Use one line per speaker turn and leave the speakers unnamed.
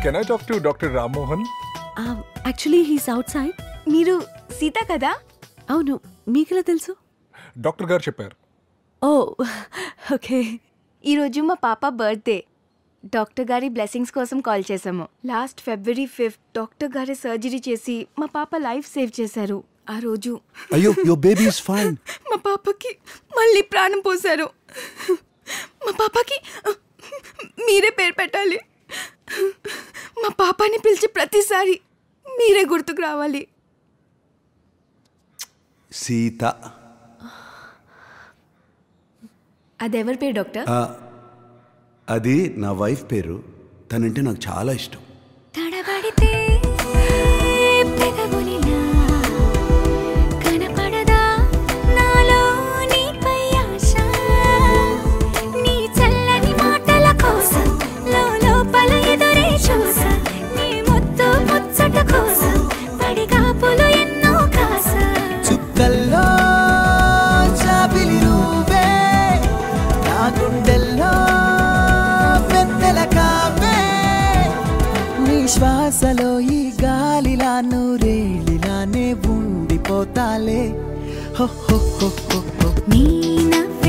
can I talk to doctor Rammohan
actually he's outside
మీరు సీత కదా
అవును మీకెలా తెలుసు
డాక్టర్ గారు చెప్పారు
ఓ ఓకే
ఈరోజు మా పాప బర్త్డే డాక్టర్ గారి బ్లెస్సింగ్స్ కోసం కాల్ చేశాము లాస్ట్ ఫిబ్రవరి ఫిఫ్త్ డాక్టర్ గారి సర్జరీ చేసి మా పాప లైఫ్ సేవ్ చేశారు ఆ రోజు
అయ్యో యువర్ బేబీ ఇస్ ఫైన్
మా పాపకి మళ్ళీ ప్రాణం పోశారు మా పాపకి మీరే పేరు పెట్టాలి మా పాపని పిలిచి ప్రతిసారి మీరే గుర్తుకు రావాలి
సీత
అదెవరి పేరు డాక్టర్
ఆ, అది నా వైఫ్ పేరు తనంటే నాకు చాలా ఇష్టం
తడబడితే తెగబులినా కనపడదా నాలో నీపై ఆశ నీ చల్లని మాటల కోసం లోపల ఎదురే చూసా నీ ముద్దు ముచ్చట కోసం పడిగాపులు ఎన్నో కాసా
చుక్కల్లో చాపిలి నువ్వే నా గుండెల్లో పెద్దల కావే నీ శ్వాసలో ఈ గాలిలా నూరేళిలానే ఉండిపోతాలే హో హో హో హో హో
నీ నవ్వు